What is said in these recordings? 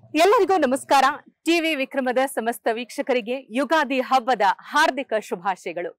ಎಲ್ಲರಿಗೂ ನಮಸ್ಕಾರ ಟಿವಿ ವಿಕ್ರಮದ ಸಮಸ್ತ ವೀಕ್ಷಕರಿಗೆ ಯುಗಾದಿ ಹಬ್ಬದ ಹಾರ್ದಿಕ ಶುಭಾಶಯಗಳು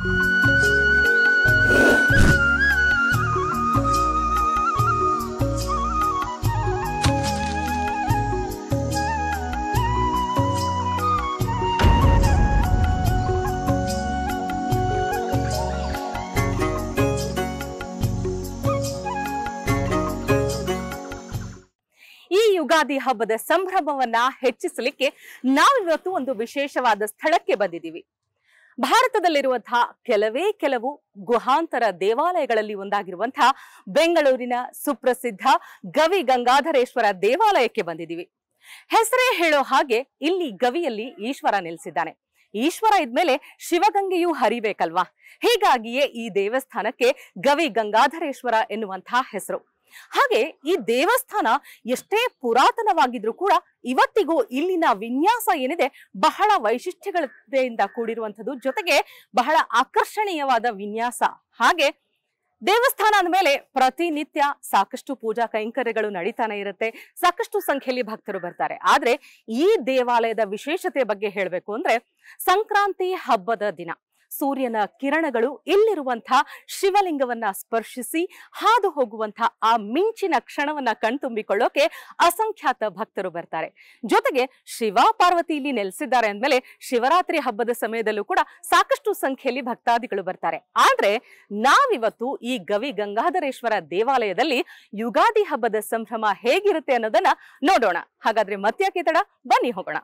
ಈ ಯುಗಾದಿ ಹಬ್ಬದ ಸಂಭ್ರಮವನ್ನ ಹೆಚ್ಚಿಸಲಿಕ್ಕೆ ನಾವಿವತ್ತು ಒಂದು ವಿಶೇಷವಾದ ಸ್ಥಳಕ್ಕೆ ಬಂದಿದ್ದೀವಿ ಭಾರತದಲ್ಲಿರುವಂತಹ ಕೆಲವೇ ಕೆಲವು ಗುಹಾಂತರ ದೇವಾಲಯಗಳಲ್ಲಿ ಒಂದಾಗಿರುವಂತಹ ಬೆಂಗಳೂರಿನ ಸುಪ್ರಸಿದ್ಧ ಗವಿ ಗಂಗಾಧರೇಶ್ವರ ದೇವಾಲಯಕ್ಕೆ ಬಂದಿದ್ದೀವಿ ಹೆಸರೇ ಹೇಳೋ ಹಾಗೆ ಇಲ್ಲಿ ಗವಿಯಲ್ಲಿ ಈಶ್ವರ ನೆಲೆಸಿದ್ದಾನೆ ಈಶ್ವರ ಇದ್ಮೇಲೆ ಶಿವಗಂಗೆಯೂ ಹರಿಬೇಕಲ್ವಾ ಹೀಗಾಗಿಯೇ ಈ ದೇವಸ್ಥಾನಕ್ಕೆ ಗವಿ ಗಂಗಾಧರೇಶ್ವರ ಎನ್ನುವಂತಹ ಹೆಸರು ಹಾಗೆ ಈ ದೇವಸ್ಥಾನ ಎಷ್ಟೇ ಪುರಾತನವಾಗಿದ್ರೂ ಕೂಡ ಇವತ್ತಿಗೂ ಇಲ್ಲಿನ ವಿನ್ಯಾಸ ಏನಿದೆ ಬಹಳ ವೈಶಿಷ್ಟ್ಯಗಳಿಂದ ಕೂಡಿರುವಂಥದ್ದು ಜೊತೆಗೆ ಬಹಳ ಆಕರ್ಷಣೀಯವಾದ ವಿನ್ಯಾಸ ಹಾಗೆ ದೇವಸ್ಥಾನ ಅಂದಮೇಲೆ ಪ್ರತಿನಿತ್ಯ ಸಾಕಷ್ಟು ಪೂಜಾ ಕೈಂಕರ್ಯಗಳು ನಡೀತಾನೆ ಇರುತ್ತೆ ಸಾಕಷ್ಟು ಸಂಖ್ಯೆಯಲ್ಲಿ ಭಕ್ತರು ಬರ್ತಾರೆ ಆದ್ರೆ ಈ ದೇವಾಲಯದ ವಿಶೇಷತೆ ಬಗ್ಗೆ ಹೇಳಬೇಕು ಅಂದ್ರೆ ಸಂಕ್ರಾಂತಿ ಹಬ್ಬದ ದಿನ ಸೂರ್ಯನ ಕಿರಣಗಳು ಇಲ್ಲಿರುವಂತಹ ಶಿವಲಿಂಗವನ್ನ ಸ್ಪರ್ಶಿಸಿ ಹಾದು ಹೋಗುವಂತಹ ಆ ಮಿಂಚಿನ ಕ್ಷಣವನ್ನ ಕಣ್ತುಂಬಿಕೊಳ್ಳೋಕೆ ಅಸಂಖ್ಯಾತ ಭಕ್ತರು ಬರ್ತಾರೆ ಜೊತೆಗೆ ಶಿವ ಪಾರ್ವತಿ ಇಲ್ಲಿ ನೆಲೆಸಿದ್ದಾರೆ ಅಂದ್ಮೇಲೆ ಶಿವರಾತ್ರಿ ಹಬ್ಬದ ಸಮಯದಲ್ಲೂ ಕೂಡ ಸಾಕಷ್ಟು ಸಂಖ್ಯೆಯಲ್ಲಿ ಭಕ್ತಾದಿಗಳು ಬರ್ತಾರೆ ಆದ್ರೆ ನಾವಿವತ್ತು ಈ ಗವಿ ಗಂಗಾಧರೇಶ್ವರ ದೇವಾಲಯದಲ್ಲಿ ಯುಗಾದಿ ಹಬ್ಬದ ಸಂಭ್ರಮ ಹೇಗಿರುತ್ತೆ ಅನ್ನೋದನ್ನ ನೋಡೋಣ ಹಾಗಾದ್ರೆ ಮತ್ಯಾಕೆ ತಡ ಬನ್ನಿ ಹೋಗೋಣ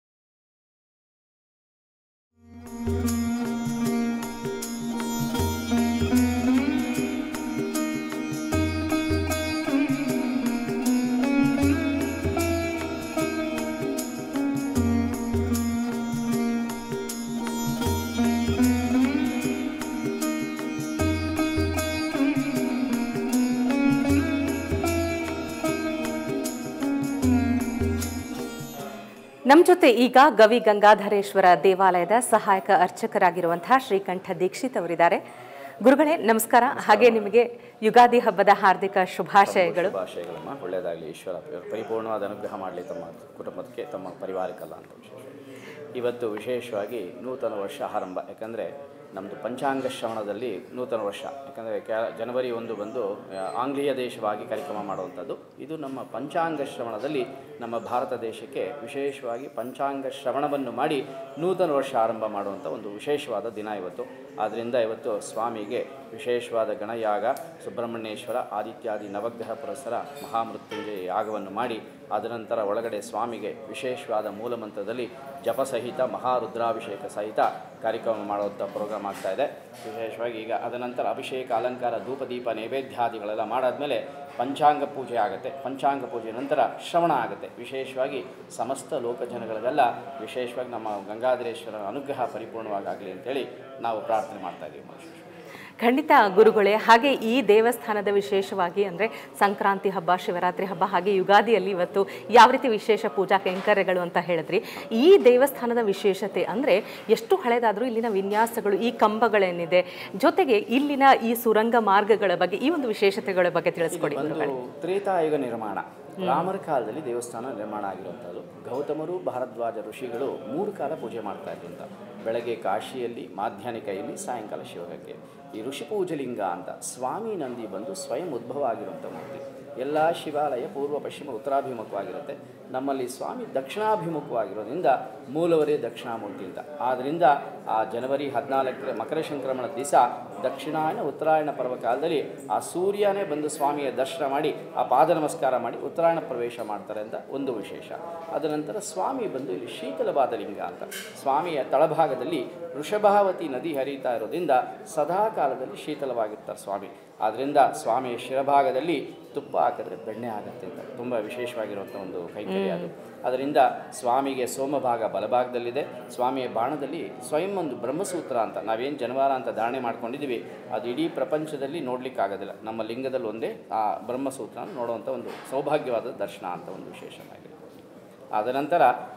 ನಮ್ ಜೊತೆ ಈಗ ಗವಿ ಗಂಗಾಧರೇಶ್ವರ ದೇವಾಲಯದ ಸಹಾಯಕ ಅರ್ಚಕರಾಗಿರುವಂತಹ ಶ್ರೀಕಂಠ ದೀಕ್ಷಿತ್ ಅವರಿದ್ದಾರೆ ಗುರುಗಳೇ ನಮಸ್ಕಾರ ಹಾಗೆ ನಿಮಗೆ ಯುಗಾದಿ ಹಬ್ಬದ ಹಾರ್ದಿಕ ಶುಭಾಶಯಗಳು ಶುಭಾಶಯಗಳಮ್ಮ ಒಳ್ಳೆಯದಾಗಲಿ ಈಶ್ವರ ಪರಿಪೂರ್ಣವಾದ ಅನುಗ್ರಹ ಮಾಡಲಿ ತಮ್ಮ ಕುಟುಂಬಕ್ಕೆ ತಮ್ಮ ಪರಿವಾರಕ್ಕೆಲ್ಲ ಅಂತ ವಿಶೇಷ ಇವತ್ತು ವಿಶೇಷವಾಗಿ ನೂತನ ವರ್ಷ ಆರಂಭ ಯಾಕಂದರೆ ನಮ್ಮದು ಪಂಚಾಂಗ ಶ್ರವಣದಲ್ಲಿ ನೂತನ ವರ್ಷ ಯಾಕಂದರೆ ಕ್ಯಾ ಜನವರಿ ಒಂದು ಬಂದು ಆ, ಆಂಗ್ಲೇಯ ದೇಶವಾಗಿ ಕಾರ್ಯಕ್ರಮ ಮಾಡುವಂಥದ್ದು ಇದು ನಮ್ಮ ಪಂಚಾಂಗ ಶ್ರವಣದಲ್ಲಿ ನಮ್ಮ ಭಾರತ ದೇಶಕ್ಕೆ ವಿಶೇಷವಾಗಿ ಪಂಚಾಂಗ ಶ್ರವಣವನ್ನು ಮಾಡಿ ನೂತನ ವರ್ಷ ಆರಂಭ ಮಾಡುವಂಥ ಒಂದು ವಿಶೇಷವಾದ ದಿನ ಇವತ್ತು ಆದ್ದರಿಂದ ಇವತ್ತು ಸ್ವಾಮಿಗೆ ವಿಶೇಷವಾದ ಗಣಯಾಗ ಸುಬ್ರಹ್ಮಣ್ಯೇಶ್ವರ ಆದಿತ್ಯಾದಿ ನವಗ್ರಹ ಪುರಸ್ಸರ ಮಹಾಮೃತ್ಯುಂಜಯ ಯಾಗವನ್ನು ಮಾಡಿ ಅದನಂತರ ಒಳಗಡೆ ಸ್ವಾಮಿಗೆ ವಿಶೇಷವಾದ ಮೂಲಮಂತ್ರದಲ್ಲಿ ಜಪಸಹಿತ ಮಹಾರುದ್ರಾಭಿಷೇಕ ಸಹಿತ ಕಾರ್ಯಕ್ರಮ ಮಾಡುವಂಥ ಪ್ರೋಗ್ರಾಮ್ ಆಗ್ತಾ ಇದೆ ವಿಶೇಷವಾಗಿ ಈಗ ಅದನಂತರ ಅಭಿಷೇಕ ಅಲಂಕಾರ ಧೂಪ ದೀಪ ನೈವೇದ್ಯಾದಿಗಳೆಲ್ಲ ಮಾಡಾದ್ಮೇಲೆ ಪಂಚಾಂಗ ಪೂಜೆ ಆಗುತ್ತೆ ಪಂಚಾಂಗ ಪೂಜೆ ನಂತರ ಶ್ರವಣ ಆಗುತ್ತೆ ವಿಶೇಷವಾಗಿ ಸಮಸ್ತ ಲೋಕ ಜನಗಳಿಗೆಲ್ಲ ವಿಶೇಷವಾಗಿ ನಮ್ಮ ಗಂಗಾಧರೇಶ್ವರನ ಅನುಗ್ರಹ ಪರಿಪೂರ್ಣವಾಗಿ ಆಗಲಿ ಅಂತೇಳಿ ನಾವು ಪ್ರಾರ್ಥನೆ ಮಾಡ್ತಾ ಇದ್ದೀವಿ ಮಹೇಶ್ವರ ಖಂಡಿತ ಗುರುಗಳೇ ಹಾಗೆ ಈ ದೇವಸ್ಥಾನದ ವಿಶೇಷವಾಗಿ ಅಂದ್ರೆ ಸಂಕ್ರಾಂತಿ ಹಬ್ಬ ಶಿವರಾತ್ರಿ ಹಬ್ಬ ಹಾಗೆ ಯುಗಾದಿಯಲ್ಲಿ ಇವತ್ತು ಯಾವ ರೀತಿ ವಿಶೇಷ ಪೂಜಾ ಕೈಂಕರ್ಯಗಳು ಅಂತ ಹೇಳಿದ್ರಿ ಈ ದೇವಸ್ಥಾನದ ವಿಶೇಷತೆ ಅಂದ್ರೆ ಎಷ್ಟು ಹಳೆದಾದ್ರೂ ಇಲ್ಲಿನ ವಿನ್ಯಾಸಗಳು ಈ ಕಂಬಗಳೇನಿದೆ ಜೊತೆಗೆ ಇಲ್ಲಿನ ಈ ಸುರಂಗ ಮಾರ್ಗಗಳ ಬಗ್ಗೆ ಈ ಒಂದು ವಿಶೇಷತೆಗಳ ಬಗ್ಗೆ ತಿಳಿಸ್ಕೊಡಿ ಒಂದು ಗುರುಗಳೇ ತ್ರೇತಾಯುಗ ನಿರ್ಮಾಣ ರಾಮರ ಕಾಲದಲ್ಲಿ ದೇವಸ್ಥಾನ ನಿರ್ಮಾಣ ಆಗಿರುವಂಥದ್ದು ಗೌತಮರು ಭಾರದ್ವಾಜ ಋಷಿಗಳು ಮೂರು ಕಾಲ ಪೂಜೆ ಮಾಡ್ತಾ ಇದ್ರಂತ ಬೆಳಗ್ಗೆ ಕಾಶಿಯಲ್ಲಿ ಮಾಧ್ಯಾಹ್ನಿಕ ಇಲ್ಲಿ ಸಾಯಂಕಾಲ ಶಿವಗಂಗೆ ಈ ಋಷಿ ಪೂಜಲಿಂಗ ಅಂತ ಸ್ವಾಮಿ ನಂದಿ ಬಂದು ಸ್ವಯಂ ಉದ್ಭವ ಆಗಿರುವಂಥ ಮೂರ್ತಿ ಎಲ್ಲ ಶಿವಾಲಯ ಪೂರ್ವ ಪಶ್ಚಿಮ ಉತ್ತರಾಭಿಮುಖವಾಗಿರುತ್ತೆ ನಮ್ಮಲ್ಲಿ ಸ್ವಾಮಿ ದಕ್ಷಿಣಾಭಿಮುಖವಾಗಿರೋದ್ರಿಂದ ಮೂಲವರೇ ದಕ್ಷಿಣಾಮೂರ್ತಿ ಅಂತ ಆದ್ದರಿಂದ ಆ ಜನವರಿ ಹದಿನಾಲ್ಕರ ಮಕರ ಸಂಕ್ರಮಣ ದಿವಸ ದಕ್ಷಿಣಾಯನ ಉತ್ತರಾಯಣ ಪರ್ವ ಕಾಲದಲ್ಲಿ ಆ ಸೂರ್ಯನೇ ಬಂದು ಸ್ವಾಮಿಯ ದರ್ಶನ ಮಾಡಿ ಆ ಪಾದ ನಮಸ್ಕಾರ ಮಾಡಿ ಉತ್ತರಾಯಣ ಪ್ರವೇಶ ಮಾಡ್ತಾರೆ ಅಂತ ಒಂದು ವಿಶೇಷ ಅದರ ನಂತರ ಸ್ವಾಮಿ ಬಂದು ಇಲ್ಲಿ ಶೀತಲವಾದ ಲಿಂಗ ಅಂತ ಸ್ವಾಮಿಯ ತಳಭಾಗದಲ್ಲಿ ವೃಷಭಾವತಿ ನದಿ ಹರಿತಾ ಇರೋದ್ರಿಂದ ಸದಾ ಕಾಲದಲ್ಲಿ ಶೀತಲವಾಗಿರ್ತಾರೆ ಸ್ವಾಮಿ ಆದ್ದರಿಂದ ಸ್ವಾಮಿಯ ಶಿರಭಾಗದಲ್ಲಿ ತುಪ್ಪ ಹಾಕಿದ್ರೆ ಬೆಣ್ಣೆ ಆಗುತ್ತೆ ಅಂತ ತುಂಬ ವಿಶೇಷವಾಗಿರುವಂಥ ಒಂದು ಕೈಕರ್ಯ ಅದು ಅದರಿಂದ ಸ್ವಾಮಿಗೆ ಸೋಮಭಾಗ ಬಲಭಾಗದಲ್ಲಿದೆ ಸ್ವಾಮಿಯ ಬಾಣದಲ್ಲಿ ಸ್ವಯಂ ಒಂದು ಬ್ರಹ್ಮಸೂತ್ರ ಅಂತ ನಾವೇನು ಜನವಾರ ಅಂತ ಧಾರಣೆ ಮಾಡ್ಕೊಂಡಿದ್ದೀವಿ ಅದು ಇಡೀ ಪ್ರಪಂಚದಲ್ಲಿ ನೋಡಲಿಕ್ಕಾಗೋದಿಲ್ಲ ನಮ್ಮ ಲಿಂಗದಲ್ಲಿ ಒಂದೇ ಆ ಬ್ರಹ್ಮಸೂತ್ರ ನೋಡುವಂಥ ಒಂದು ಸೌಭಾಗ್ಯವಾದ ದರ್ಶನ ಅಂತ ಒಂದು ವಿಶೇಷವಾಗಿದೆ ಆದ ನಂತರ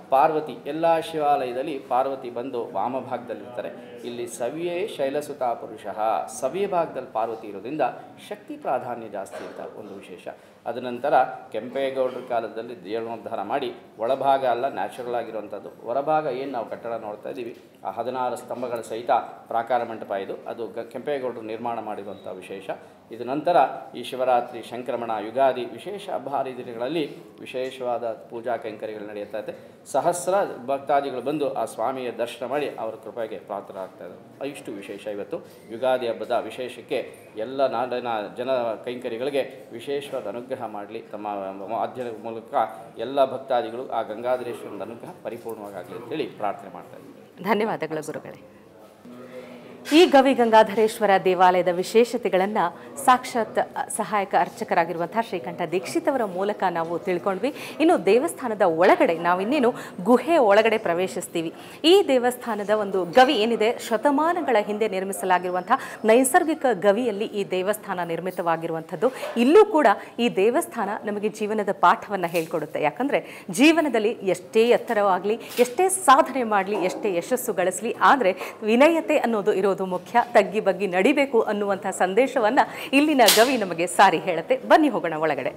ಪಾರ್ವತಿ ಎಲ್ಲ ಶಿವಾಲಯದಲ್ಲಿ ಪಾರ್ವತಿ ಬಂದು ವಾಮಭಾಗದಲ್ಲಿರ್ತಾರೆ ಇಲ್ಲಿ ಸವಿಯೇ ಶೈಲಸುತ ಪುರುಷ ಸವಿಯ ಭಾಗದಲ್ಲಿ ಪಾರ್ವತಿ ಇರೋದ್ರಿಂದ ಶಕ್ತಿ ಪ್ರಾಧಾನ್ಯ ಜಾಸ್ತಿ ಅಂತ ಒಂದು ವಿಶೇಷ ಅದ ನಂತರ ಕೆಂಪೇಗೌಡರ ಕಾಲದಲ್ಲಿ ಜೀರ್ಣೋದ್ಧಾರ ಮಾಡಿ ಒಳಭಾಗ ಅಲ್ಲ ನ್ಯಾಚುರಲ್ ಆಗಿರುವಂಥದ್ದು ಹೊರಭಾಗ ಏನು ನಾವು ಕಟ್ಟಡ ನೋಡ್ತಾ ಇದ್ದೀವಿ ಆ ಹದಿನಾರು ಸ್ತಂಭಗಳ ಸಹಿತ ಪ್ರಾಕಾರ ಮಂಟಪ ಇದು ಅದು ಗ ಕೆಂಪೇಗೌಡರು ನಿರ್ಮಾಣ ಮಾಡಿರುವಂಥ ವಿಶೇಷ ಇದು ನಂತರ ಈ ಶಿವರಾತ್ರಿ ಸಂಕ್ರಮಣ ಯುಗಾದಿ ವಿಶೇಷ ಹಬ್ಬ ಹರಿದಿನಗಳಲ್ಲಿ ವಿಶೇಷವಾದ ಪೂಜಾ ಕೈಂಕರ್ಯಗಳು ನಡೆಯುತ್ತಾ ಇದೆ ಸಹಸ್ರ ಭಕ್ತಾದಿಗಳು ಬಂದು ಆ ಸ್ವಾಮಿಯ ದರ್ಶನ ಮಾಡಿ ಅವರ ಕೃಪೆಗೆ ಪಾತ್ರರಾಗ್ತಾ ಇದ್ದಾರೆ ಇಷ್ಟು ವಿಶೇಷ ಇವತ್ತು ಯುಗಾದಿ ಹಬ್ಬದ ವಿಶೇಷಕ್ಕೆ ಎಲ್ಲ ನಾಡಿನ ಜನ ಕೈಂಕರ್ಯಗಳಿಗೆ ವಿಶೇಷವಾದ ಅನುಗ್ರಹ ಮಾಡಲಿ ತಮ್ಮ ಮಾಧ್ಯಮದ ಮೂಲಕ ಎಲ್ಲ ಭಕ್ತಾದಿಗಳು ಆ ಗಂಗಾಧರೇಶ್ವರನ ಅನುಗ್ರಹ ಪರಿಪೂರ್ಣವಾಗಲಿ ಅಂತೇಳಿ ಪ್ರಾರ್ಥನೆ ಮಾಡ್ತಾ ಇದ್ದೀವಿ ಧನ್ಯವಾದಗಳು ಗುರುಗಳೇ ಈ ಗವಿ ಗಂಗಾಧರೇಶ್ವರ ದೇವಾಲಯದ ವಿಶೇಷತೆಗಳನ್ನು ಸಾಕ್ಷಾತ್ ಅ, ಸಹಾಯಕ ಅರ್ಚಕರಾಗಿರುವಂತಹ ಶ್ರೀಕಂಠ ದೀಕ್ಷಿತ್ ಅವರ ಮೂಲಕ ನಾವು ತಿಳ್ಕೊಂಡ್ವಿ ಇನ್ನು ದೇವಸ್ಥಾನದ ಒಳಗಡೆ ನಾವಿನ್ನೇನು ಗುಹೆ ಒಳಗಡೆ ಪ್ರವೇಶಿಸ್ತೀವಿ ಈ ದೇವಸ್ಥಾನದ ಒಂದು ಗವಿ ಏನಿದೆ ಶತಮಾನಗಳ ಹಿಂದೆ ನಿರ್ಮಿಸಲಾಗಿರುವಂತಹ ನೈಸರ್ಗಿಕ ಗವಿಯಲ್ಲಿ ಈ ದೇವಸ್ಥಾನ ನಿರ್ಮಿತವಾಗಿರುವಂಥದ್ದು ಇಲ್ಲೂ ಕೂಡ ಈ ದೇವಸ್ಥಾನ ನಮಗೆ ಜೀವನದ ಪಾಠವನ್ನು ಹೇಳ್ಕೊಡುತ್ತೆ ಯಾಕಂದರೆ ಜೀವನದಲ್ಲಿ ಎಷ್ಟೇ ಎತ್ತರವಾಗಲಿ ಎಷ್ಟೇ ಸಾಧನೆ ಮಾಡಲಿ ಎಷ್ಟೇ ಯಶಸ್ಸು ಗಳಿಸಲಿ ಆದರೆ ವಿನಯತೆ ಅನ್ನೋದು ಇರೋದು ಮುಖ್ಯ ತಗ್ಗಿ ಬಗ್ಗಿ ನಡಿಬೇಕು ಅನ್ನುವಂಥ ಸಂದೇಶವನ್ನು ಇಲ್ಲಿನ ಗವಿ ನಮಗೆ ಸಾರಿ ಹೇಳುತ್ತೆ ಬನ್ನಿ ಹೋಗೋಣ ಒಳಗಡೆ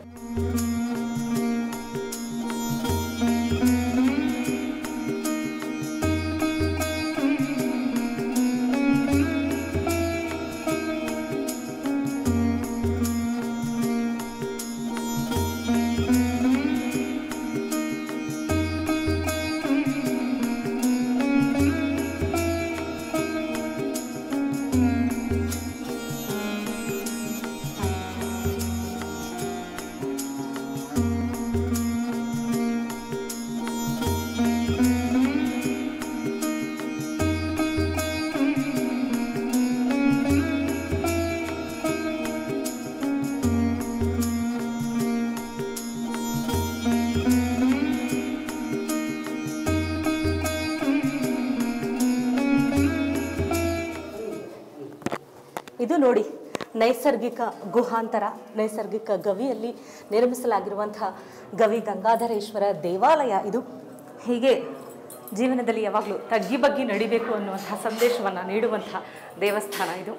ಇದು ನೋಡಿ ನೈಸರ್ಗಿಕ ಗುಹಾಂತರ ನೈಸರ್ಗಿಕ ಗವಿಯಲ್ಲಿ ನಿರ್ಮಿಸಲಾಗಿರುವಂತಹ ಗವಿ ಗಂಗಾಧರೇಶ್ವರ ದೇವಾಲಯ ಇದು ಹೀಗೆ ಜೀವನದಲ್ಲಿ ಯಾವಾಗಲೂ ತಗ್ಗಿ ಬಗ್ಗಿ ನಡಿಬೇಕು ಅನ್ನುವಂತಹ ಸಂದೇಶವನ್ನು ನೀಡುವಂತಹ ದೇವಸ್ಥಾನ ಇದು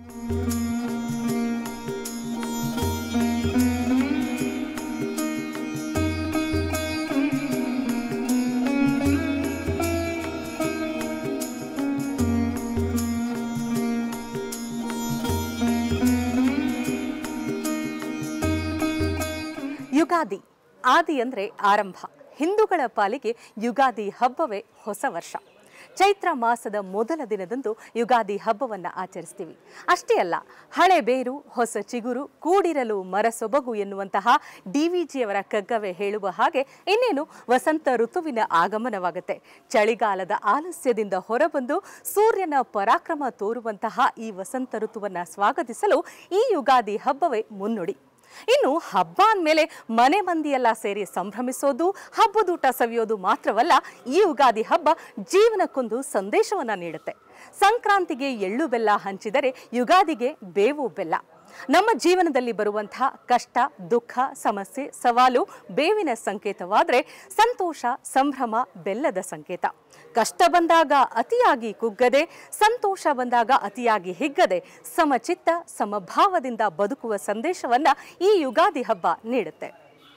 ಯುಗಾದಿ ಆದಿ ಅಂದರೆ ಆರಂಭ ಹಿಂದೂಗಳ ಪಾಲಿಗೆ ಯುಗಾದಿ ಹಬ್ಬವೇ ಹೊಸ ವರ್ಷ ಚೈತ್ರ ಮಾಸದ ಮೊದಲ ದಿನದಂದು ಯುಗಾದಿ ಹಬ್ಬವನ್ನು ಆಚರಿಸ್ತೀವಿ ಅಷ್ಟೇ ಅಲ್ಲ ಹಳೆ ಬೇರು ಹೊಸ ಚಿಗುರು ಕೂಡಿರಲು ಮರಸೊಬಗು ಎನ್ನುವಂತಹ ಡಿ ವಿ ಜಿಯವರ ಕಗ್ಗವೇ ಹೇಳುವ ಹಾಗೆ ಇನ್ನೇನು ವಸಂತ ಋತುವಿನ ಆಗಮನವಾಗುತ್ತೆ ಚಳಿಗಾಲದ ಆಲಸ್ಯದಿಂದ ಹೊರಬಂದು ಸೂರ್ಯನ ಪರಾಕ್ರಮ ತೋರುವಂತಹ ಈ ವಸಂತ ಋತುವನ್ನು ಸ್ವಾಗತಿಸಲು ಈ ಯುಗಾದಿ ಹಬ್ಬವೇ ಮುನ್ನುಡಿ ಇನ್ನು ಹಬ್ಬ ಅಂದಮೇಲೆ ಮನೆ ಮಂದಿಯೆಲ್ಲ ಸೇರಿ ಸಂಭ್ರಮಿಸೋದು ಹಬ್ಬದೂಟ ಸವಿಯೋದು ಮಾತ್ರವಲ್ಲ ಈ ಯುಗಾದಿ ಹಬ್ಬ ಜೀವನಕ್ಕೊಂದು ಸಂದೇಶವನ್ನ ನೀಡುತ್ತೆ ಸಂಕ್ರಾಂತಿಗೆ ಎಳ್ಳು ಬೆಲ್ಲ ಹಂಚಿದರೆ ಯುಗಾದಿಗೆ ಬೇವು ಬೆಲ್ಲ ನಮ್ಮ ಜೀವನದಲ್ಲಿ ಬರುವಂತಹ ಕಷ್ಟ ದುಃಖ ಸಮಸ್ಯೆ ಸವಾಲು ಬೇವಿನ ಸಂಕೇತವಾದರೆ ಸಂತೋಷ ಸಂಭ್ರಮ ಬೆಲ್ಲದ ಸಂಕೇತ ಕಷ್ಟ ಬಂದಾಗ ಅತಿಯಾಗಿ ಕುಗ್ಗದೆ ಸಂತೋಷ ಬಂದಾಗ ಅತಿಯಾಗಿ ಹಿಗ್ಗದೆ ಸಮಚಿತ್ತ ಸಮಭಾವದಿಂದ ಬದುಕುವ ಸಂದೇಶವನ್ನ ಈ ಯುಗಾದಿ ಹಬ್ಬ ನೀಡುತ್ತೆ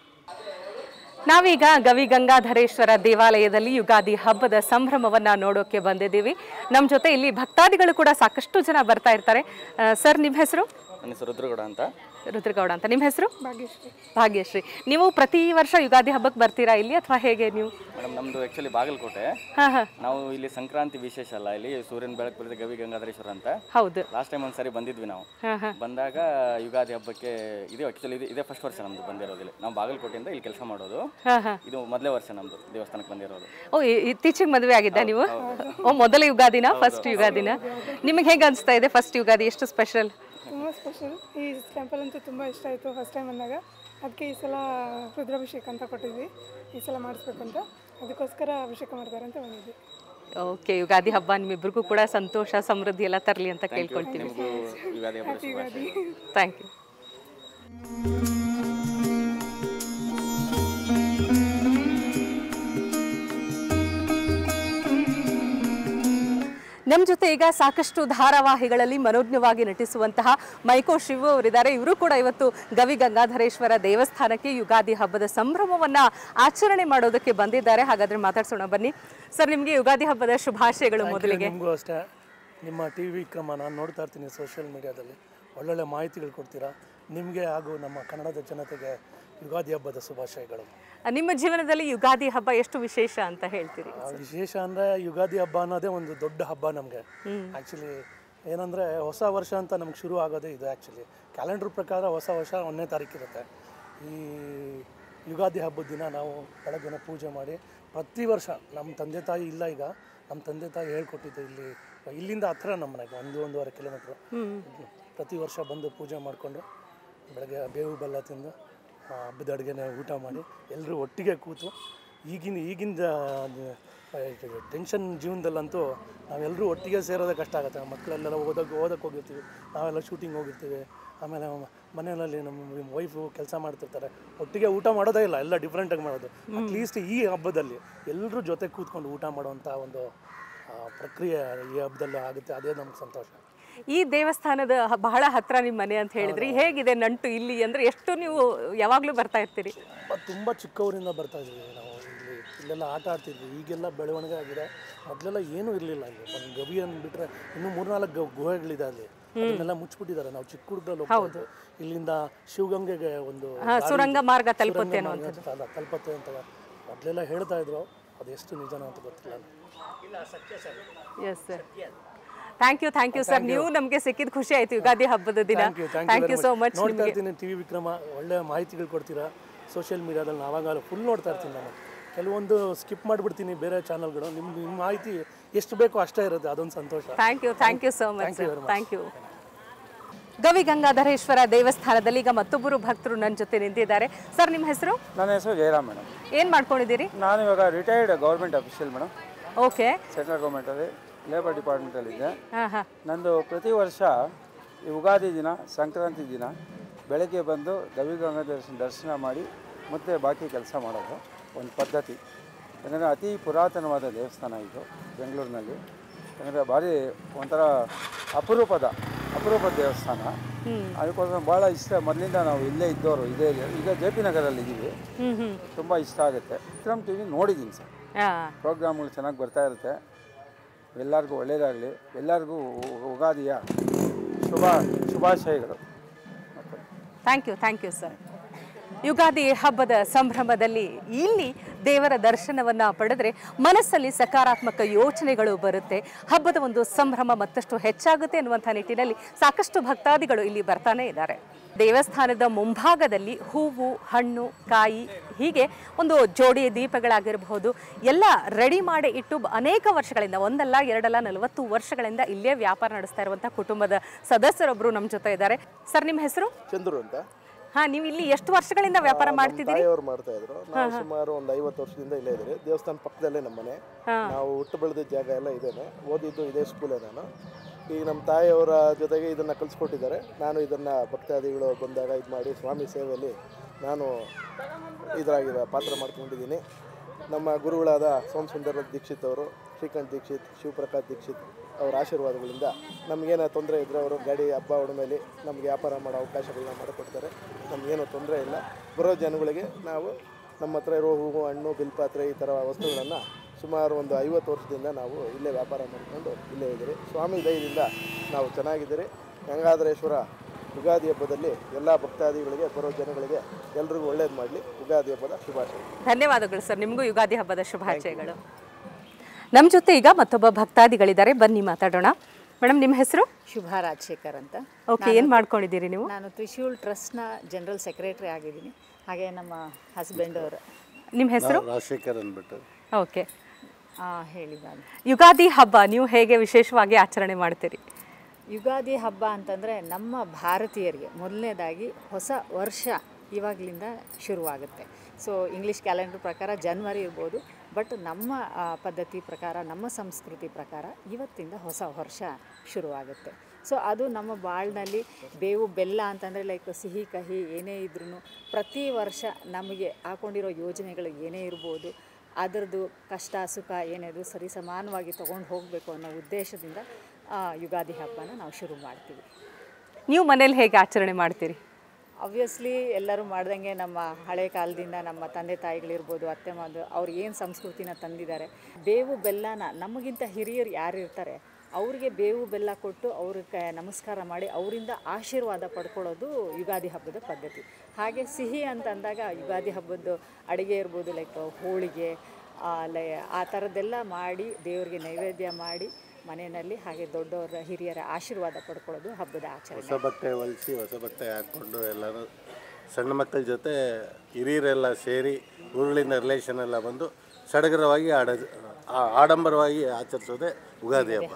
ನಾವೀಗ ಗವಿ ಗಂಗಾಧರೇಶ್ವರ ದೇವಾಲಯದಲ್ಲಿ ಯುಗಾದಿ ಹಬ್ಬದ ಸಂಭ್ರಮವನ್ನ ನೋಡೋಕೆ ಬಂದಿದ್ದೀವಿ ನಮ್ಮ ಜೊತೆ ಇಲ್ಲಿ ಭಕ್ತಾದಿಗಳು ಕೂಡ ಸಾಕಷ್ಟು ಜನ ಬರ್ತಾ ಇರ್ತಾರೆ ಆ, ಸರ್ ನಿಮ್ಮ ಹೆಸರು ನನ್ನ ಹೆಸರು ರುದ್ರಗೌಡ ಅಂತ ರುದ್ರಗೌಡ ಅಂತ ನಿಮ್ಮ ಹೆಸರು ಭಾಗ್ಯಶ್ರೀ ಭಾಗ್ಯಶ್ರೀ ನೀವು ಪ್ರತಿ ವರ್ಷ ಯುಗಾದಿ ಹಬ್ಬಕ್ಕೆ ಬರ್ತೀರಾ ಇಲ್ಲಿ ಅಥವಾ ಹೇಗೆ ನೀವು ಮೇಡಮ್ ನಮ್ಮದು ಆ್ಯಕ್ಚುಲಿ ಬಾಗಲಕೋಟೆ ಹಾ ಹಾ ನಾವು ಇಲ್ಲಿ ಸಂಕ್ರಾಂತಿ ವಿಶೇಷ ಅಲ್ಲ ಇಲ್ಲಿ ಸೂರ್ಯನ ಬೆಳಕು ಬರೆದ ಗವಿ ಗಂಗಾಧರೇಶ್ವರ ಅಂತ ಹೌದು ಲಾಸ್ಟ್ ಟೈಮ್ ಒಂದ್ಸರಿ ಬಂದಿದ್ವಿ ನಾವು ಹಾ ಹಾ ಬಂದಾಗ ಯುಗಾದಿ ಹಬ್ಬಕ್ಕೆ ಇದು ಆ್ಯಕ್ಚುಲಿ ಇದು ಇದೇ ಫಸ್ಟ್ ವರ್ಷ ನಮ್ಮದು ಬಂದಿರೋದು ಇಲ್ಲಿ ನಾವು ಬಾಗಲಕೋಟೆಯಿಂದ ಇಲ್ಲಿ ಕೆಲಸ ಮಾಡೋದು ಹಾ ಹಾ ಇದು ಮೊದಲೇ ವರ್ಷ ನಮ್ಮದು ದೇವಸ್ಥಾನಕ್ಕೆ ಬಂದಿರೋದು ಓ ಇ- ಇತ್ತೀಚೆಗೆ ಮದುವೆ ಆಗಿದ್ದ ನೀವು ಓ ಮೊದಲ ಯುಗಾದಿನ ಫಸ್ಟ್ ಯುಗಾದಿನ ನಿಮಗೆ ಹೇಗೆ ಅನಿಸ್ತಾ ಇದೆ ಫಸ್ಟ್ ಯುಗಾದಿ ಎಷ್ಟು ಸ್ಪೆಷಲ್ ತುಂಬ ಸ್ಪೆಷಲ್ ಈ ಟೆಂಪಲ್ ಅಂತೂ ತುಂಬ ಇಷ್ಟ ಆಯಿತು ಫಸ್ಟ್ ಟೈಮ್ ಬಂದಾಗ ಅದಕ್ಕೆ ಈ ಸಲ ರುದ್ರಾಭಿಷೇಕ ಅಂತ ಕೊಟ್ಟಿದ್ವಿ ಈ ಸಲ ಮಾಡಿಸ್ಬೇಕು ಅಂತ ಅದಕ್ಕೋಸ್ಕರ ಅಭಿಷೇಕ ಮಾಡ್ತಾರೆ ಅಂತ ಬಂದಿದ್ವಿ ಓಕೆ ಯುಗಾದಿ ಹಬ್ಬ ನಿಮ್ಮಿಬ್ರಿಗೂ ಕೂಡ ಸಂತೋಷ ಸಮೃದ್ಧಿ ಎಲ್ಲ ತರಲಿ ಅಂತ ಕೇಳ್ಕೊಳ್ತೀನಿ ನಿಮಗೂ ಯುಗಾದಿ ಹಬ್ಬದ ಶುಭಾಶಯ ಥ್ಯಾಂಕ್ ಯು ನಮ್ಮ ಜೊತೆ ಈಗ ಸಾಕಷ್ಟು ಧಾರಾವಾಹಿಗಳಲ್ಲಿ ಮನೋಜ್ಞವಾಗಿ ನಟಿಸುವಂತಹ ಮೈಕೋ ಶಿವು ಅವರಿದ್ದಾರೆ ಇವರು ಕೂಡ ಇವತ್ತು ಗವಿ ಗಂಗಾಧರೇಶ್ವರ ದೇವಸ್ಥಾನಕ್ಕೆ ಯುಗಾದಿ ಹಬ್ಬದ ಸಂಭ್ರಮವನ್ನ ಆಚರಣೆ ಮಾಡೋದಕ್ಕೆ ಬಂದಿದ್ದಾರೆ ಹಾಗಾದ್ರೆ ಮಾತಾಡ್ಸೋಣ ಬನ್ನಿ ಸರ್ ನಿಮಗೆ ಯುಗಾದಿ ಹಬ್ಬದ ಶುಭಾಶಯಗಳು ಮೊದಲಿಗೆ ನಿಮಗೂ ಅಷ್ಟೇ ನಿಮ್ಮ ಟಿ ವಿ ಕ್ರಮ ನಾನು ನೋಡ್ತಾ ಇರ್ತೀನಿ ಸೋಷಿಯಲ್ ಮೀಡಿಯಾದಲ್ಲಿ ಒಳ್ಳೊಳ್ಳೆ ಮಾಹಿತಿಗಳು ಕೊಡ್ತೀರಾ ನಿಮಗೆ ಹಾಗೂ ನಮ್ಮ ಕನ್ನಡದ ಜನತೆಗೆ ಯುಗಾದಿ ಹಬ್ಬದ ಶುಭಾಶಯಗಳು ನಿಮ್ಮ ಜೀವನದಲ್ಲಿ ಯುಗಾದಿ ಹಬ್ಬ ಎಷ್ಟು ವಿಶೇಷ ಅಂತ ಹೇಳ್ತೀರಿ ಆ, ವಿಶೇಷ ಅಂದರೆ ಯುಗಾದಿ ಹಬ್ಬ ಅನ್ನೋದೇ ಒಂದು ದೊಡ್ಡ ಹಬ್ಬ ನಮಗೆ ಆ್ಯಕ್ಚುಲಿ ಏನಂದರೆ ಹೊಸ ವರ್ಷ ಅಂತ ನಮ್ಗೆ ಶುರು ಆಗೋದೇ ಇದು ಆ್ಯಕ್ಚುಲಿ ಕ್ಯಾಲೆಂಡ್ರ್ ಪ್ರಕಾರ ಹೊಸ ವರ್ಷ ಒಂದನೇ ತಾರೀಕು ಇರುತ್ತೆ ಈ ಯುಗಾದಿ ಹಬ್ಬದ ದಿನ ನಾವು ಬೆಳಗ್ಗೆನೆ ಪೂಜೆ ಮಾಡಿ ಪ್ರತಿ ವರ್ಷ ನಮ್ಮ ತಂದೆ ತಾಯಿ ಇಲ್ಲ ಈಗ ನಮ್ಮ ತಂದೆ ತಾಯಿ ಹೇಳ್ಕೊಟ್ಟಿದ್ದು ಇಲ್ಲಿ ಇಲ್ಲಿಂದ ಹತ್ರ ನಮ್ಮ ಮನೆಗೆ ಒಂದು ಒಂದೂವರೆ ಕಿಲೋಮೀಟ್ರು ಪ್ರತಿ ವರ್ಷ ಬಂದು ಪೂಜೆ ಮಾಡಿಕೊಂಡು ಬೆಳಗ್ಗೆ ಬೇವು ಬೆಲ್ಲ ತಿಂದು ಆ, ಹಬ್ಬದ ಅಡುಗೆನ ಊಟ ಮಾಡಿ ಎಲ್ಲರೂ ಒಟ್ಟಿಗೆ ಕೂತು ಈಗಿನ ಈಗಿನ ಟೆನ್ಷನ್ ಜೀವನದಲ್ಲಂತೂ ನಾವೆಲ್ಲರೂ ಒಟ್ಟಿಗೆ ಸೇರೋದೇ ಕಷ್ಟ ಆಗುತ್ತೆ ಮಕ್ಕಳೆಲ್ಲ ಓದೋಕೆ ಓದಕ್ಕೆ ಹೋಗಿರ್ತೀವಿ ನಾವೆಲ್ಲ ಶೂಟಿಂಗ್ ಹೋಗಿರ್ತೀವಿ ಆಮೇಲೆ ಮ- ಮನೆಯಲ್ಲಿ ನಮ್ಮ ವೈಫು ಕೆಲಸ ಮಾಡ್ತಿರ್ತಾರೆ ಒಟ್ಟಿಗೆ ಊಟ ಮಾಡೋದೇ ಇಲ್ಲ ಎಲ್ಲ ಡಿಫ್ರೆಂಟಾಗಿ ಮಾಡೋದು ಅಟ್ಲೀಸ್ಟ್ ಈ ಹಬ್ಬದಲ್ಲಿ ಎಲ್ಲರೂ ಜೊತೆ ಕೂತ್ಕೊಂಡು ಊಟ ಮಾಡುವಂಥ ಒಂದು ಆ, ಪ್ರಕ್ರಿಯೆ ಈ ಹಬ್ಬದಲ್ಲಿ ಆಗುತ್ತೆ ಅದೇ ನಮ್ಗೆ ಸಂತೋಷ ಈ ದೇವಸ್ಥಾನದ ಹ- ಬಹಳ ಹತ್ರ ನಿಮ್ಮ ಮನೆ ಅಂತ ಹೇಳಿದ್ರಿ ಹೇಗಿದೆ ನಂಟು ಇಲ್ಲಿ ಅಂದ್ರೆ ಎಷ್ಟು ನೀವು ಯಾವಾಗ್ಲೂ ಬರ್ತಾ ಇರ್ತೀರಿ ತುಂಬ ತುಂಬ ಚಿಕ್ಕವರಿಂದ ಬರ್ತಾ ಇದ್ವಿ ನಾವು ಇಲ್ಲಿ ಇಲ್ಲೆಲ್ಲ ಆಟ ಆಡ್ತಿದ್ವಿ ಈಗೆಲ್ಲ ಬೆಳವಣಿಗೆ ಆಗಿದೆ ಮೊದಲೆಲ್ಲ ಏನೂ ಇರಲಿಲ್ಲ ಇಲ್ಲಿ ಒಂದು ಗವಿ ಅಂದ್ಬಿಟ್ರೆ ಇನ್ನೂ ಮೂರ್ನಾಲ್ಕು ಗ- ಗುಹೆಗಳಿದೆ ಅಲ್ಲಿ ಅದನ್ನೆಲ್ಲ ಮುಚ್ಚಿಬಿಟ್ಟಿದ್ದಾರೆ ನಾವು ಚಿಕ್ಕ ಹುಡುಗರಲ್ಲಿ ಹೋಗ್ತಾ ಇದ್ವಿ. ಇಲ್ಲಿಂದ ಶಿವಗಂಗೆಗೆ ಒಂದು ದಾರಿ ಸುರಂಗ ಇದೆ. ಮಾರ್ಗ ಸುರಂಗ ತಲುಪುತ್ತೆ ಮಾರ್ಗ ಅಲ್ಲ, ತಲುಪತ್ತೆ ಅಂತ ಮೊದಲೆಲ್ಲ ಹೇಳ್ತಾ ಇದ್ರು ಅದೆಷ್ಟು ನಿಜನೋ ಅಂತ ಗೊತ್ತಿಲ್ಲ yes sir thank you thank you sir ನೀವು ನಮಗೆ ಸಿಕ್ಕಿದ ಖುಷಿ ಆಯ್ತು ಯುಗಾದಿ ಹಬ್ಬದ ದಿನ thank you thank you so much ನೋಡ್ತಾ ಇರ್ತೀನಿ ಟಿ ವಿ ವಿಕ್ರಮ ಒಳ್ಳೆ ಮಾಹಿತಿಗಳು ಕೊಡ್ತೀರಾ ಸೋಷಿಯಲ್ ಮೀಡಿಯಾದಲ್ಲಿ ನಾವಾಗ ಫುಲ್ ನೋಡ್ತಾ ಇರ್ತೀನಿ ನಾನು ಕೆಲವೊಂದು ಸ್ಕಿಪ್ ಮಾಡಿಬಿಡ್ತೀನಿ ಬೇರೆ ಚಾನಲ್ಗಳು ನಿಮ್ಮ ನಿಮ್ಮ ಮಾಹಿತಿ ಎಷ್ಟು ಬೇಕೋ ಅಷ್ಟೇ ಇರುತ್ತೆ ಅದೊಂದು ಸಂತೋಷ thank you thank you so much Thank you sir very much. Thank you Gavi Gangadhareshwara ದೇವಸ್ಥಾನದಲ್ಲಿ ಈಗ ಮತ್ತೊಬ್ಬರು ಭಕ್ತರು ನನ್ನ ಜೊತೆ ನಿಂತಿದ್ದಾರೆ ಸರ್ ನಿಮ್ಮ ಹೆಸರು ನನ್ನ ಹೆಸರು ಜಯರಾಮ್ ಮೇಡಮ್ ಏನು ಮಾಡ್ಕೊಂಡಿದ್ದೀರಿ ನಾನು ಇವಾಗ retired government official madam okay central ಗೌರ್ಮೆಂಟಲ್ಲಿ ಲೇಬರ್ ಡಿಪಾರ್ಟ್ಮೆಂಟಲ್ಲಿದ್ದೆ ಹಾಂ ಹಾಂ ನಂದು ಪ್ರತಿ ವರ್ಷ ಈ ಯುಗಾದಿ ದಿನ ಸಂಕ್ರಾಂತಿ ದಿನ ಬೆಳಗ್ಗೆ ಬಂದು ಗವಿ ಗಂಗಾ ದರ್ಶನ ದರ್ಶನ ಮಾಡಿ ಮತ್ತೆ ಬಾಕಿ ಕೆಲಸ ಮಾಡೋದು ಒಂದು ಪದ್ಧತಿ ಯಾಕಂದರೆ ಅತಿ ಪುರಾತನವಾದ ದೇವಸ್ಥಾನ ಇದು ಬೆಂಗಳೂರಿನಲ್ಲಿ ಯಾಕಂದರೆ ಭಾರಿ ಒಂಥರ ಅಪರೂಪದ ಅಪರೂಪದ ದೇವಸ್ಥಾನ ಅದಕ್ಕೋಸ್ಕರ ಭಾಳ ಇಷ್ಟ ಮೊದಲಿಂದ ನಾವು ಇಲ್ಲೇ ಇದ್ದವರು ಇದೇ area. ಈಗ ಜೆ ಪಿ ನಗರಲ್ಲಿ ಇದ್ದೀವಿ ಹ್ಞೂ ಹ್ಞೂ ತುಂಬ ಇಷ್ಟ ಆಗುತ್ತೆ ವಿಕ್ರಮ್ ಟಿ ವಿ ನೋಡಿದ್ದೀನಿ ಸರ್ ಹಾಂ ಪ್ರೋಗ್ರಾಮ್ಗಳು ಚೆನ್ನಾಗಿ ಬರ್ತಾ ಇರುತ್ತೆ ಎಲ್ಲರಿಗೂ ಒಳ್ಳೆಯದಾಗಲಿ ಎಲ್ಲರಿಗೂ ಉಗಾದಿಯ ಶುಭ ಶುಭಾಶಯಗಳು thank you thank you sir Ugadi ಹಬ್ಬದ ಸಂಭ್ರಮದಲ್ಲಿ ಇಲ್ಲಿ ದೇವರ ದರ್ಶನವನ್ನ ಪಡೆದ್ರೆ ಮನಸ್ಸಲ್ಲಿ ಸಕಾರಾತ್ಮಕ ಯೋಚನೆಗಳು ಬರುತ್ತೆ ಹಬ್ಬದ ಒಂದು ಸಂಭ್ರಮ ಮತ್ತಷ್ಟು ಹೆಚ್ಚಾಗುತ್ತೆ ಅನ್ನುವಂಥ ನಿಟ್ಟಿನಲ್ಲಿ ಸಾಕಷ್ಟು ಭಕ್ತಾದಿಗಳು ಇಲ್ಲಿ ಬರ್ತಾನೆ ಇದ್ದಾರೆ ದೇವಸ್ಥಾನದ ಮುಂಭಾಗದಲ್ಲಿ ಹೂವು ಹಣ್ಣು ಕಾಯಿ ಹೀಗೆ ಒಂದು ಜೋಡಿ ದೀಪಗಳಾಗಿರಬಹುದು ಎಲ್ಲ ರೆಡಿ ಮಾಡಿ ಇಟ್ಟು ಬ- ಅನೇಕ ವರ್ಷಗಳಿಂದ ಒಂದಲ್ಲ ಎರಡಲ್ಲ ನಲವತ್ತು ವರ್ಷಗಳಿಂದ ಇಲ್ಲೇ ವ್ಯಾಪಾರ ನಡೆಸ್ತಾ ಇರುವಂಥ ಕುಟುಂಬದ ಸದಸ್ಯರೊಬ್ಬರು ನಮ್ಮ ಜೊತೆ ಇದ್ದಾರೆ ಸರ್ ನಿಮ್ಮ ಹೆಸರು ಚಂದ್ರು ಅಂತ ಹಾ ನೀವು ಇಲ್ಲಿ ಎಷ್ಟು ವರ್ಷಗಳಿಂದ ವ್ಯಾಪಾರ ಮಾಡ್ತಿದ್ದೀರಿ ತಾಯಿಯವರು ಮಾಡ್ತಾ ಇದ್ರು ನಾವು ಸುಮಾರು ಒಂದು ಐವತ್ತು ವರ್ಷದಿಂದ ಇಲ್ಲೇ ಇದ್ದೀರಿ ದೇವಸ್ಥಾನ ಪಕ್ಕದಲ್ಲೇ ನಮ್ಮ ಮನೆ ನಾವು ಹುಟ್ಟು ಬೆಳೆದ ಜಾಗ ಎಲ್ಲ ಇದೇನೆ ಓದಿದ್ದು ಇದೇ ಸ್ಕೂಲೇ ನಾನು ಈಗ ನಮ್ಮ ತಾಯಿಯವರ ಜೊತೆಗೆ ಇದನ್ನು ಕಲಿಸ್ಕೊಟ್ಟಿದ್ದಾರೆ ನಾನು ಇದನ್ನು ಭಕ್ತಾದಿಗಳು ಬಂದಾಗ ಇದು ಮಾಡಿ ಸ್ವಾಮಿ ಸೇವೆಯಲ್ಲಿ ನಾನು ಇದರಾಗಿರೋ ಪಾತ್ರ ಮಾಡ್ಕೊಂಡಿದ್ದೀನಿ ನಮ್ಮ ಗುರುಗಳಾದ ಸೋಮ ಸುಂದರ ದೀಕ್ಷಿತ್ ಅವರು ಶ್ರೀಕಾಂತ್ ದೀಕ್ಷಿತ್ ಶಿವಪ್ರಕಾಶ್ ದೀಕ್ಷಿತ್ ಅವರ ಆಶೀರ್ವಾದಗಳಿಂದ ನಮಗೇನೋ ತೊಂದರೆ ಇದ್ದರೆ ಅವರು ಗಾಡಿ ಹಬ್ಬ ಹುಣ್ಣಿಮೆಯಲ್ಲಿ ನಮ್ಗೆ ವ್ಯಾಪಾರ ಮಾಡೋ ಅವಕಾಶಗಳನ್ನ ಮಾಡಿಕೊಡ್ತಾರೆ ನಮಗೇನೋ ತೊಂದರೆ ಇಲ್ಲ ಬರೋ ಜನಗಳಿಗೆ ನಾವು ನಮ್ಮ ಹತ್ರ ಇರೋ ಹೂವು ಹಣ್ಣು ಬಿಲ್ಪಾತ್ರೆ ಈ ಥರ ವಸ್ತುಗಳನ್ನು ಸುಮಾರು ಒಂದು ಐವತ್ತು ವರ್ಷದಿಂದ ನಾವು ಇಲ್ಲೇ ವ್ಯಾಪಾರ ಮಾಡಿಕೊಂಡು ಇಲ್ಲೇ ಇದ್ದೀರಿ ಸ್ವಾಮಿ ದಯದಿಂದ ನಾವು ಚೆನ್ನಾಗಿದ್ದೀರಿ ಗಂಗಾಧರೇಶ್ವರ ಯುಗಾದಿ ಹಬ್ಬದಲ್ಲಿ ಎಲ್ಲ ಭಕ್ತಾದಿಗಳಿಗೆ ಬರೋ ಜನಗಳಿಗೆ ಎಲ್ರಿಗೂ ಒಳ್ಳೇದು ಮಾಡಲಿ ಯುಗಾದಿ ಹಬ್ಬದ ಶುಭಾಶಯ ಧನ್ಯವಾದಗಳು ಸರ್ ನಿಮಗೂ ಯುಗಾದಿ ಹಬ್ಬದ ಶುಭಾಶಯಗಳು ನಮ್ಮ ಜೊತೆ ಈಗ ಮತ್ತೊಬ್ಬ ಭಕ್ತಾದಿಗಳಿದ್ದಾರೆ ಬನ್ನಿ ಮಾತಾಡೋಣ ಮೇಡಮ್ ನಿಮ್ಮ ಹೆಸರು ಶುಭ ರಾಜಶೇಖರ್ ಅಂತ ಓಕೆ ಏನು ಮಾಡ್ಕೊಂಡಿದ್ದೀರಿ ನೀವು ನಾನು ತ್ರಿಶೂಲ್ ಟ್ರಸ್ಟ್ನ ಜನರಲ್ ಸೆಕ್ರೆಟರಿ ಆಗಿದ್ದೀನಿ ಹಾಗೆ ನಮ್ಮ ಹಸ್ಬೆಂಡ್ ಅವರು ನಿಮ್ಮ ಹೆಸರು ರಾಜಶೇಖರ್ ಅಂದ್ಬಿಟ್ಟು ಓಕೆ ಹೇಳಿ ನಾನು ಯುಗಾದಿ ಹಬ್ಬ ನೀವು ಹೇಗೆ ವಿಶೇಷವಾಗಿ ಆಚರಣೆ ಮಾಡ್ತೀರಿ ಯುಗಾದಿ ಹಬ್ಬ ಅಂತಂದರೆ ನಮ್ಮ ಭಾರತೀಯರಿಗೆ ಮೊದಲನೇದಾಗಿ ಹೊಸ ವರ್ಷ ಇವಾಗಲಿಂದ ಶುರುವಾಗುತ್ತೆ ಸೊ ಇಂಗ್ಲೀಷ್ ಕ್ಯಾಲೆಂಡರ್ ಪ್ರಕಾರ ಜನ್ವರಿ ಇರ್ಬೋದು ಬಟ್ ನಮ್ಮ ಆ, ಪದ್ಧತಿ ಪ್ರಕಾರ ನಮ್ಮ ಸಂಸ್ಕೃತಿ ಪ್ರಕಾರ ಇವತ್ತಿಂದ ಹೊಸ ವರ್ಷ ಶುರುವಾಗುತ್ತೆ ಸೊ ಅದು ನಮ್ಮ ಬಾಳ್ನಲ್ಲಿ ಬೇವು ಬೆಲ್ಲ ಅಂತಂದರೆ ಲೈಕ್ ಸಿಹಿ ಕಹಿ ಏನೇ ಇದ್ರೂ ಪ್ರತಿ ವರ್ಷ ನಮಗೆ ಹಾಕೊಂಡಿರೋ ಯೋಜನೆಗಳು ಏನೇ ಇರ್ಬೋದು ಅದರದ್ದು ಕಷ್ಟ ಸುಖ ಏನಿದು ಸರಿ ಸಮಾನವಾಗಿ ತೊಗೊಂಡು ಹೋಗಬೇಕು ಅನ್ನೋ ಉದ್ದೇಶದಿಂದ ಆ, ಯುಗಾದಿ ಹಬ್ಬನ ನಾವು ಶುರು ಮಾಡ್ತೀವಿ ನೀವು ಮನೇಲಿ ಹೇಗೆ ಆಚರಣೆ ಮಾಡ್ತೀರಿ ಆಬ್ವಿಯಸ್ಲಿ ಎಲ್ಲರೂ ಮಾಡ್ದಂಗೆ ನಮ್ಮ ಹಳೆ ಕಾಲದಿಂದ ನಮ್ಮ ತಂದೆ ತಾಯಿಗಳಿರ್ಬೋದು ಅತ್ತೆ ಮಾದು ಅವ್ರು ಏನು ಸಂಸ್ಕೃತಿನ ತಂದಿದ್ದಾರೆ ಬೇವು ಬೆಲ್ಲನ ನಮಗಿಂತ ಹಿರಿಯರು ಯಾರು ಇರ್ತಾರೆ ಅವರಿಗೆ ಬೇವು ಬೆಲ್ಲ ಕೊಟ್ಟು ಅವ್ರಿಗೆ ನಮಸ್ಕಾರ ಮಾಡಿ ಅವರಿಂದ ಆಶೀರ್ವಾದ ಪಡ್ಕೊಳ್ಳೋದು ಯುಗಾದಿ ಹಬ್ಬದ ಪದ್ಧತಿ ಹಾಗೆ ಸಿಹಿ ಅಂತ ಅಂದಾಗ ಯುಗಾದಿ ಹಬ್ಬದ್ದು ಅಡುಗೆ ಇರ್ಬೋದು ಲೈಕ್ ಹೋಳಿಗೆ ಆ, ಲೈ ಆ ಥರದ್ದೆಲ್ಲ ಮಾಡಿ ದೇವರಿಗೆ ನೈವೇದ್ಯ ಮಾಡಿ ಮನೆಯಲ್ಲಿ ಹಾಗೆ ದೊಡ್ಡವರ ಹಿರಿಯರ ಆಶೀರ್ವಾದ ಪಡ್ಕೊಳ್ಳೋದು ಹಬ್ಬದ ಆಚರಣೆ ಹೊಸ ಬಟ್ಟೆ ಹೊಲಿಸಿ ಹೊಸ ಬಟ್ಟೆ ಹಾಕ್ಕೊಂಡು ಎಲ್ಲರೂ ಸಣ್ಣ ಮಕ್ಕಳ ಜೊತೆ ಹಿರಿಯರೆಲ್ಲ ಸೇರಿ ಊರುಗಳಿಂದ ರಿಲೇಷನ್ ಎಲ್ಲ ಬಂದು ಸಡಗರವಾಗಿ ಆಡ ಆ- ಆಡಂಬರವಾಗಿ ಆಚರಿಸೋದೇ ಯುಗಾದಿ ಹಬ್ಬ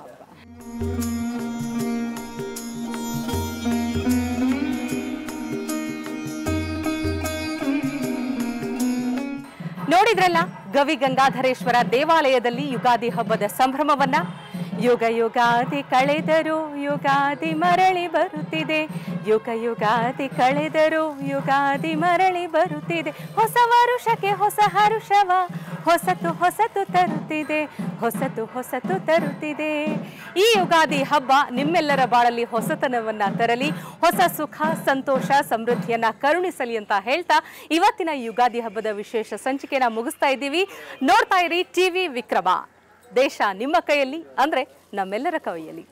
ನೋಡಿದ್ರಲ್ಲ ಗವಿ ಗಂಗಾಧರೇಶ್ವರ ದೇವಾಲಯದಲ್ಲಿ ಯುಗಾದಿ ಹಬ್ಬದ ಸಂಭ್ರಮವನ್ನ ಯುಗ ಯುಗಾದಿ ಕಳೆದರು ಯುಗಾದಿ ಮರಳಿ ಬರುತ್ತಿದೆ ಯುಗ ಯುಗಾದಿ ಕಳೆದರು ಯುಗಾದಿ ಮರಳಿ ಬರುತ್ತಿದೆ ಹೊಸ ವರುಷಕ್ಕೆ ಹೊಸ ಹರುಷವ ಹೊಸತು ಹೊಸತು ತರುತ್ತಿದೆ ಹೊಸತು ಹೊಸತು ತರುತ್ತಿದೆ ಈ ಯುಗಾದಿ ಹಬ್ಬ ನಿಮ್ಮೆಲ್ಲರ ಬಾಳಲ್ಲಿ ಹೊಸತನವನ್ನ ತರಲಿ ಹೊಸ ಸುಖ ಸಂತೋಷ ಸಮೃದ್ಧಿಯನ್ನ ಕರುಣಿಸಲಿ ಅಂತ ಹೇಳ್ತಾ ಇವತ್ತಿನ ಯುಗಾದಿ ಹಬ್ಬದ ವಿಶೇಷ ಸಂಚಿಕೆನ ಮುಗಿಸ್ತಾ ಇದ್ದೀವಿ ನೋಡ್ತಾ ಇರಿ ಟಿವಿ ವಿಕ್ರಮ ದೇಶ ನಿಮ್ಮ ಕೈಯಲ್ಲಿ ಅಂದ್ರೆ ನಮ್ಮೆಲ್ಲರ ಕೈಯಲ್ಲಿ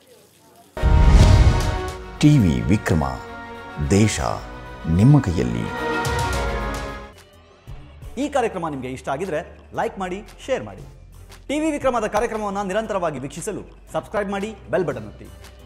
ಟಿವಿ ವಿಕ್ರಮ ದೇಶ ನಿಮ್ಮ ಕೈಯಲ್ಲಿ ಈ ಕಾರ್ಯಕ್ರಮ ನಿಮಗೆ ಇಷ್ಟ ಆಗಿದ್ರೆ ಲೈಕ್ ಮಾಡಿ ಶೇರ್ ಮಾಡಿ ಟಿವಿ ವಿಕ್ರಮದ ಕಾರ್ಯಕ್ರಮವನ್ನು ನಿರಂತರವಾಗಿ ವೀಕ್ಷಿಸಲು ಸಬ್ಸ್ಕ್ರೈಬ್ ಮಾಡಿ ಬೆಲ್ ಬಟನ್ ಒತ್ತಿ